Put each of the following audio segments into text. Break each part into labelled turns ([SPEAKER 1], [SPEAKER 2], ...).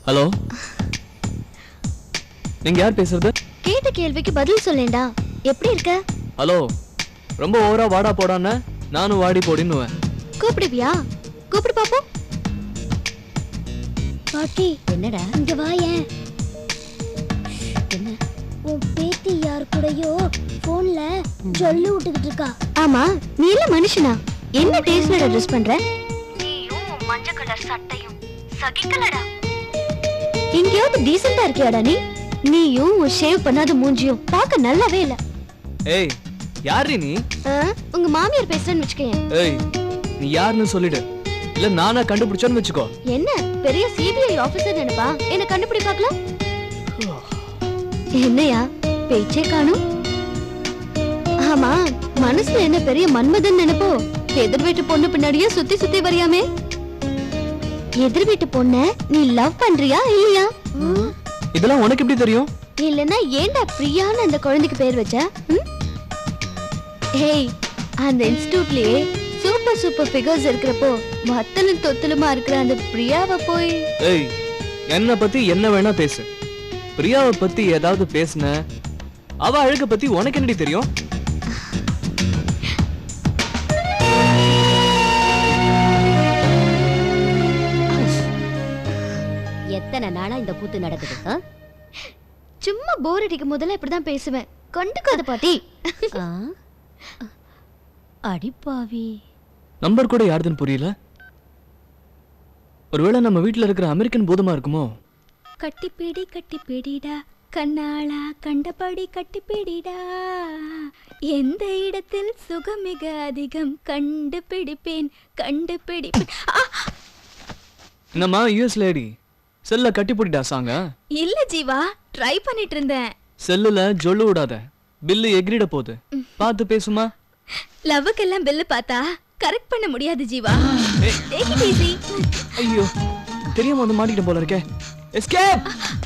[SPEAKER 1] Hello நீங்க யார் பேசுறது
[SPEAKER 2] கேட்ட கேள்விக்கு பதில் சொல்லேன்டா எப்படி இருக்க
[SPEAKER 1] ஹலோ ரொம்ப ஓவரா வாடா போடான்னு நானும் வாடி போடின்னுவேன்
[SPEAKER 2] கூப்பிடுவியா கூப்பிடு பாப்போம்
[SPEAKER 3] பாட்டி
[SPEAKER 2] என்னடா
[SPEAKER 3] இங்க வாயேன்
[SPEAKER 2] என்ன
[SPEAKER 3] உன் பேத்தி யார் கூடயோ போன்ல சொல்லு விட்டுக்கிட்டு இருக்கா
[SPEAKER 2] ஆமா நீ இல்ல மனுஷனா என்ன டேஸ்ட்ல ட்ரெஸ் பண்ற நீயும் மஞ்சள் கலர் சட்டையும் சகிக்கலடா எங்கேயாவது டீசெண்டா இருக்கியாடா நீ நீயும் உன் ஷேவ் பண்ணாத மூஞ்சியும் பார்க்க நல்லாவே இல்ல
[SPEAKER 1] ஏய் யாரு நீ
[SPEAKER 2] ஆ, உங்க மாமியார் பேசுறேன்னு வச்சுக்கேன்
[SPEAKER 1] ஏய் நீ யாருன்னு சொல்லிடு இல்ல நானா கண்டுபிடிச்சேன்னு வச்சுக்கோ
[SPEAKER 2] என்ன பெரிய சிபிஐ ஆபீசர் நினைப்பா என்ன கண்டுபிடி பார்க்கலாம் என்னையா பேச்சே காணும் ஆமா மனசுல என்ன பெரிய மன்மதன் நினைப்போ எதிர் வீட்டு பொண்ணு பின்னாடியே சுத்தி சுத்தி வரியாமே எதிர் வீட்டு பொண்ண நீ லவ் பண்றியா இல்லையா
[SPEAKER 1] இதெல்லாம் உனக்கு எப்படி தெரியும்
[SPEAKER 2] இல்லனா ஏன்டா பிரியான்னு அந்த குழந்தைக்கு பேர் வச்ச ம்? ஏய் அந்த இன்ஸ்டிடியூட்லயே சூப்பர் சூப்பர் ஃபிகர்ஸ் இருக்கிறப்போ வத்தலும் தொத்தலுமா இருக்கிற அந்த பிரியாவை போய்
[SPEAKER 1] ஏய் என்ன பத்தி என்ன வேணா பேசு பிரியாவை பத்தி ஏதாவது பேசுன அவ அழக பத்தி உனக்கு என்னடி தெரியும்
[SPEAKER 3] எத்தனை நாளா இந்த கூத்து நடக்குது ஆ?
[SPEAKER 2] சும்மா போர் அடிக்கும் போதெல்லாம் இப்படிதான் பேசுவேன் கண்டுக்காத பாட்டி
[SPEAKER 3] ஆ? அடிப்பாவி
[SPEAKER 1] நம்பர் கூட யாருதுன்னு புரியல ஒருவேளை நம்ம வீட்ல இருக்கிற அமெரிக்கன் பூதமா இருக்குமோ
[SPEAKER 4] கட்டிப்பிடி கட்டிப்பிடிடா கண்ணாளா கண்டபடி கட்டிப்பிடிடா எந்த இடத்தில் சுகம் மிக அதிகம் கண்டுபிடிப்பேன் கண்டுபிடிப்பேன் ஆ!
[SPEAKER 1] என்னம்மா யூஎஸ் லேடி செல்ல கட்டி போட்டுட்டா சாங்க
[SPEAKER 4] இல்ல ஜீவா ட்ரை பண்ணிட்டு இருந்தேன்
[SPEAKER 1] செல்லுல ஜொல்லு விடாத பில்லு எகிரிட போகுது பார்த்து பேசுமா
[SPEAKER 4] லவ்வுக்கெல்லாம் பில்லு பார்த்தா கரெக்ட் பண்ண முடியாது ஜீவா Take it easy.
[SPEAKER 1] ஐயோ தெரியாம வந்து மாட்டிக்கிட்ட போல இருக்கே எஸ்கேப்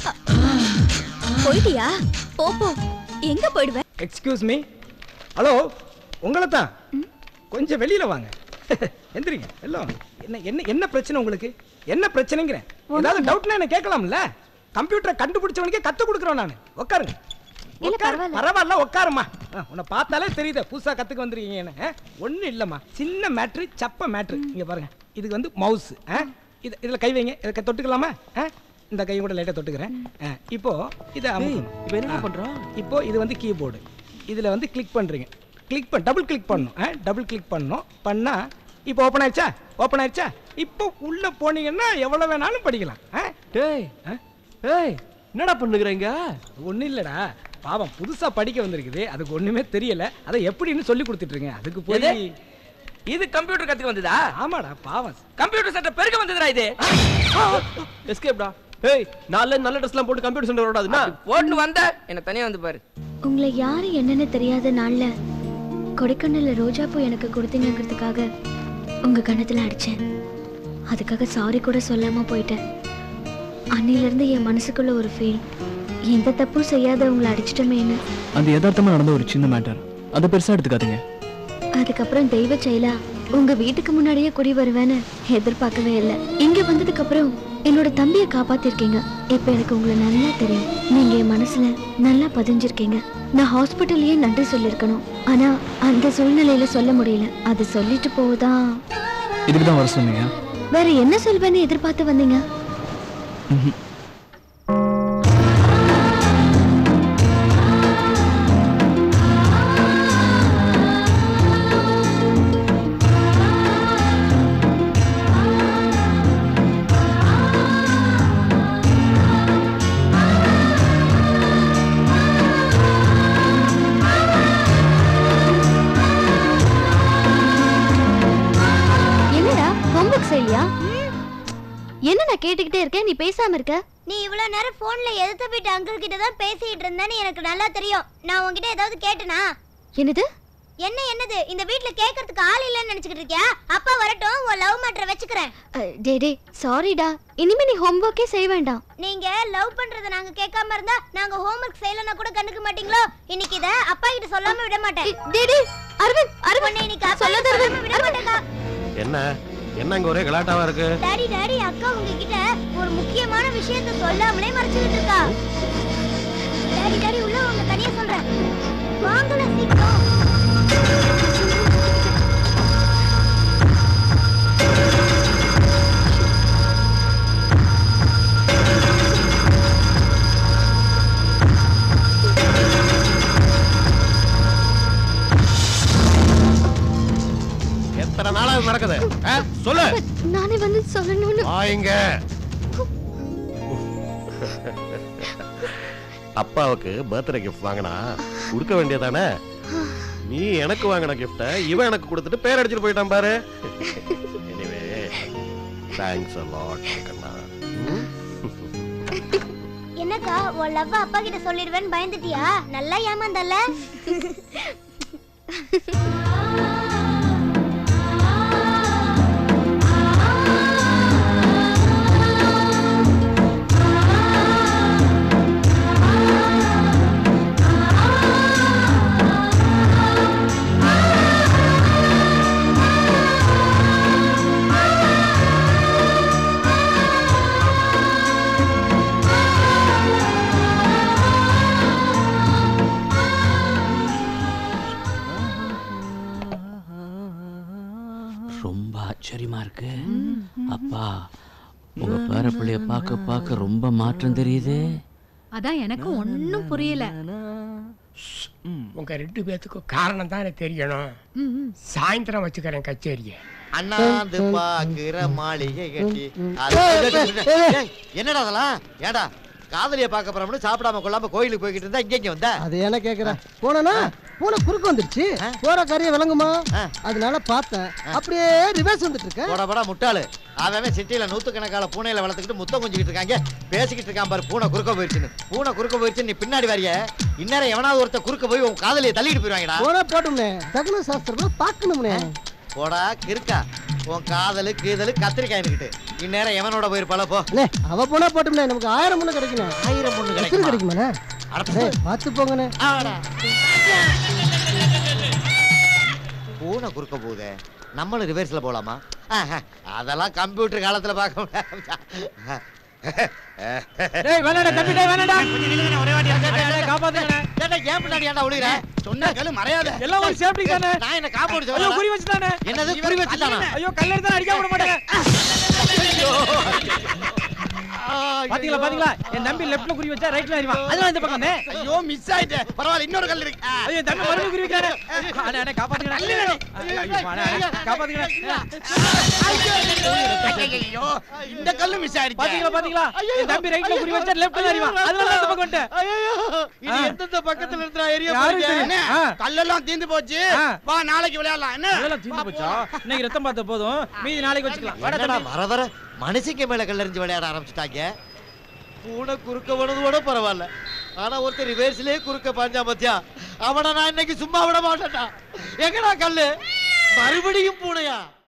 [SPEAKER 4] போயிட்டியா போ போ எங்க போயிடுவ
[SPEAKER 5] எக்ஸ்கியூஸ் மீ ஹலோ உங்களை தான் கொஞ்சம் வெளியில வாங்க எந்திரிங்க எல்லாம் என்ன என்ன என்ன பிரச்சனை உங்களுக்கு என்ன பிரச்சனைங்கிறேன் ஏதாவது டவுட்னா என்ன கேட்கலாம்ல கம்ப்யூட்டரை கண்டுபிடிச்சவனுக்கே கத்து கொடுக்குறோம் நான் உட்காருங்க உட்காரு. பரவாயில்ல உட்காருமா உன்னை பார்த்தாலே தெரியுது புதுசா கத்துக்க வந்திருக்கீங்கன்னு ஒன்றும் இல்லைம்மா சின்ன மேட்ரு சப்ப மேட்ரு இங்க பாருங்க இதுக்கு வந்து மவுஸ் இது இதில் கை வைங்க இதை தொட்டுக்கலாமா ஆ? இந்த கையை கூட லைட்டாக தொட்டுக்கிறேன் ஆ, இப்போ இதை
[SPEAKER 1] இப்போ என்ன
[SPEAKER 5] ஆ.
[SPEAKER 1] பண்றோம்?
[SPEAKER 5] இப்போ இது வந்து கீபோர்டு இதில் வந்து கிளிக் பண்ணுறீங்க கிளிக் பண்ண டபுள் கிளிக் பண்ணணும் டபுள் கிளிக் பண்ணணும் பண்ணால் இப்போ ஓப்பன் ஆயிடுச்சா ஓப்பன் ஆயிடுச்சா இப்போ உள்ளே போனீங்கன்னா எவ்வளோ வேணாலும் படிக்கலாம்
[SPEAKER 1] டேய் ஏய் என்னடா பண்ணுகிறீங்க
[SPEAKER 5] ஒன்றும் இல்லைடா பாவம் புதுசாக படிக்க வந்திருக்குது அதுக்கு ஒன்றுமே தெரியல அதை எப்படின்னு சொல்லி கொடுத்துட்ருங்க அதுக்கு போய்
[SPEAKER 6] இது கம்ப்யூட்டர் கத்துக்க வந்ததா
[SPEAKER 5] ஆமாடா பாவம்
[SPEAKER 6] கம்ப்யூட்டர் சட்ட பெருக்க வந்ததுடா இது
[SPEAKER 1] எஸ்கேப்டா ஏய் நாளை நல்ல ட்ரெஸ்லாம் போட்டு கம்ப்யூட்டர் சென்டர் ஓடாதுன்னா
[SPEAKER 6] போட்டு வந்த என்ன தனியா வந்து பாரு
[SPEAKER 2] உங்களை யாரு என்னன்னு தெரியாத நாள்ல கொடைக்கானல்ல ரோஜா பூ எனக்கு கொடுத்தீங்கிறதுக்காக உங்க கணத்துல அடிச்சேன் அதுக்காக சாரி கூட சொல்லாம போயிட்டேன் அன்னில இருந்து என் மனசுக்குள்ள ஒரு ஃபீல் எந்த தப்பும் செய்யாத உங்களை அடிச்சிட்டமேன்னு
[SPEAKER 1] அது யதார்த்தமா நடந்த ஒரு சின்ன மேட்டர் அதை பெருசா எடுத்துக்காதீங்க
[SPEAKER 2] அதுக்கப்புறம் தெய்வ செயலா உங்க வீட்டுக்கு முன்னாடியே குடி வருவேன்னு எதிர்பார்க்கவே இல்லை இங்க வந்ததுக்கு அப்புறம் என்னோட தம்பியை காப்பாத்திருக்கீங்க இப்ப எனக்கு உங்களை நல்லா தெரியும் நீங்க என் மனசுல நல்லா பதிஞ்சிருக்கீங்க நான் ஹாஸ்பிட்டல்லயே நன்றி சொல்லியிருக்கணும் ஆனா அந்த சூழ்நிலையில சொல்ல முடியல அது சொல்லிட்டு போதான்
[SPEAKER 1] இதுக்கு தான் வர சொன்னீங்க
[SPEAKER 2] வேற என்ன சொல்வேன்னு எதிர்பார்த்து வந்தீங்க
[SPEAKER 1] ம்ஹும்.
[SPEAKER 2] என்னடா ஹோம்ஒர்க் செய்யலையா என்ன நான் கேட்டுக்கிட்டே இருக்கேன் நீ பேசாம இருக்க
[SPEAKER 3] நீ இவ்வளவு நேரம் போன்ல எதிர்த்த வீட்டு அங்கிள் கிட்ட தான் பேசிட்டு இருந்தேன்னு எனக்கு நல்லா தெரியும் நான் உன்கிட்ட ஏதாவது கேட்டனா
[SPEAKER 2] என்னது
[SPEAKER 3] என்ன என்னது இந்த வீட்ல கேக்குறதுக்கு ஆள் இல்லைன்னு நினைச்சுக்கிட்டு இருக்கியா அப்பா வரட்டும் உன் லவ் மேட்டரை வச்சுக்கிறேன்
[SPEAKER 2] அஹ், டே டே சாரிடா இனிமே நீ ஹோம்ஒர்க்கே செய்ய வேண்டாம்
[SPEAKER 3] நீங்க லவ் பண்றத நாங்க கேட்காம இருந்தா நாங்க ஹோம்ஒர்க் செய்யலனா கூட கண்டுக்க மாட்டீங்களோ இன்னைக்கு இத அப்பா கிட்ட சொல்லாம விட மாட்டேன்
[SPEAKER 2] டே டே அரவிந்த் அரவிந்த்
[SPEAKER 3] உன்னை இன்னைக்கு அப்பா
[SPEAKER 2] சொல்லாத
[SPEAKER 3] கிட்ட
[SPEAKER 2] அரவிந்த்
[SPEAKER 3] சொல்லாம விட மாட்டேங்க
[SPEAKER 7] என்ன என்ன இங்க ஒரே கலாட்டாவா இருக்கு
[SPEAKER 3] டாடி டாடி அக்கா உங்ககிட்ட ஒரு முக்கியமான விஷயத்த சொல்லாமலே மறைச்சுக்கிட்டு இருக்கா டாடி டாடி உள்ள உங்க தனியா சொல்றேன் வாங்கல சீக்கிரம்
[SPEAKER 7] எத்தனை நாளா இது நடக்குது ஆ? சொல்லு
[SPEAKER 2] நானே வந்து சொல்லணும்னு
[SPEAKER 7] வாங்க அப்பாவுக்கு பர்த்டே கிஃப்ட் வாங்கினா கொடுக்க வேண்டியதானே நீ எனக்கு வாங்கின கிஃப்ட இவன் எனக்கு கொடுத்துட்டு பேர் அடிச்சிட்டு போயிட்டான் பாரு எனிவே தேங்க்ஸ் a lot கண்ணா ம்?
[SPEAKER 3] என்னக்கா உன் லவ் அப்பா கிட்ட சொல்லிடுவேன்னு பயந்துட்டியா நல்லா ஏமாந்தல்ல
[SPEAKER 8] ரொம்ப ஆச்சரியமா இருக்கு அப்பா உங்க பேர பிள்ளைய பார்க்க பார்க்க ரொம்ப மாற்றம் தெரியுது
[SPEAKER 4] அதான் எனக்கும் ஒன்னும் புரியல
[SPEAKER 9] உங்க ரெண்டு பேத்துக்கும் காரணம் தான் எனக்கு தெரியணும் சாயந்தரம் வச்சுக்கிறேன் கச்சேரியை
[SPEAKER 10] அண்ணாந்து பாக்குற மாளிகை கட்டி ஏய், என்னடா அதெல்லாம் ஏடா காதலிய பார்க்க போறோம்னு சாப்பிடாம கொள்ளாம கோயிலுக்கு போய்கிட்டு இருந்தா இங்க இங்க வந்த
[SPEAKER 11] அது என்ன கேக்குறேன் போனா பூனை குறுக்கு வந்துருச்சு போற கறிய விளங்குமா அதனால பார்த்தேன் அப்படியே ரிவர்ஸ் வந்துட்டு இருக்கேன்
[SPEAKER 10] போட போடா முட்டாளு அவன் சிட்டியில நூத்துக்கணக்கால பூனையில வளர்த்துக்கிட்டு முத்தம் கொஞ்சிக்கிட்டு இருக்காங்க பேசிக்கிட்டு இருக்கான் பாரு பூனை குறுக்க போயிருச்சுன்னு பூனை குறுக்க போயிருச்சு நீ பின்னாடி வரிய இந்நேரம் எவனாவது ஒருத்த குறுக்க போய் உன் காதலியை தள்ளிட்டு போயிருவாங்கடா
[SPEAKER 11] போனா போட்டும்னே தகுன சாஸ்திரம் பார்க்கணும்னே
[SPEAKER 10] போடா கிறுக்கா உன் காதலு கீதலு கத்திரிக்காய் இருக்கிட்டு இந்நேரம் எவனோட போயிருப்பாள போ
[SPEAKER 11] அண்ணே அவ போனா போட்டும்னே நமக்கு ஆயிரம் பொண்ணு கிடைக்கணும்
[SPEAKER 10] ஆயிரம் பொண்ணு
[SPEAKER 11] எத்தனை
[SPEAKER 10] கிடைக்குமா?
[SPEAKER 11] கிடைக்குமாண்ணே அண்ணே, பார்த்து போங்கண்ணே
[SPEAKER 10] ஆடா. பூனை குறுக்க போகுதே நம்மளும் ரிவர்ஸ்ல போலாமா ஆஹா, அதெல்லாம் கம்ப்யூட்டர் காலத்துல பார்க்க முடியாது
[SPEAKER 5] டேய் வேணாடா தம்பி டேய் வேணாடா
[SPEAKER 10] காப்பாத்துங்க ஏன் பின்னாடி ஏன்டா ஒளிகிற சொன்ன கல்லு மறையாத
[SPEAKER 5] எல்லாம் ஒரு சேஃப்டி தானே
[SPEAKER 10] நான் என்ன காப்பாடு
[SPEAKER 5] ஐயோ குறி வச்சுதானே
[SPEAKER 10] என்னது குறி வச்சுட்டானா
[SPEAKER 5] ஐயோ கல்ல எடுத்தா அடிக்க விட மாட்டேங்க பாத்தீங்களா பாத்தீங்களா என் தம்பி லெஃப்ட்ல குறி வச்சா ரைட்ல அறிவான் அதனால இந்த பக்கம் வந்தே
[SPEAKER 10] ஐயோ மிஸ் ஆயிட்டே பரவாயில்ல இன்னொரு கல் இருக்கு
[SPEAKER 5] ஐயோ என் தம்பி மறுபடியும் குறி வைக்கிறாரு அண்ணே அண்ணே காப்பாத்துங்கடா ஐயோ அண்ணே அண்ணே, காப்பாத்துங்கடா
[SPEAKER 10] ஐயோ இந்த கல்லு மிஸ் ஆயிடுச்சு
[SPEAKER 5] பாத்தீங்களா பாத்தீங்களா என் தம்பி ரைட்ல குறி வச்சா லெஃப்ட்ல அறிவான் அதனால இந்த பக்கம் வந்துட்டேன்
[SPEAKER 10] ஐயோ இது எந்தெந்த பக்கத்துல இருக்கிற ஏரியா
[SPEAKER 5] யாருக்கு தெரியும்? ஆ.
[SPEAKER 10] கல்லெல்லாம் தீந்து போச்சு
[SPEAKER 5] ஆ.
[SPEAKER 10] வா நாளைக்கு விளையாடலாம் என்ன
[SPEAKER 5] அதெல்லாம் தீர்ந்து போச்சா இன்னைக்கு ரத்தம் பார்த்த போதும் மீதி நாளைக்கு வச்சுக்கலாம் வாடா
[SPEAKER 10] என்னடா
[SPEAKER 5] தம்பி.
[SPEAKER 10] வர வர மனுஷங்க மேல கல்லறிஞ்சு விளையாட ஆரம்பிச்சுட்டாங்க பூனை குறுக்க போனது கூட பரவாயில்ல ஆனா ஒருத்தர் ரிவர்ஸ்லயே குறுக்க பாஞ்சா பத்தியா அவனை நான் இன்னைக்கு சும்மா விட மாட்டேன்டா எங்கடா கல்லு மறுபடியும் பூனையா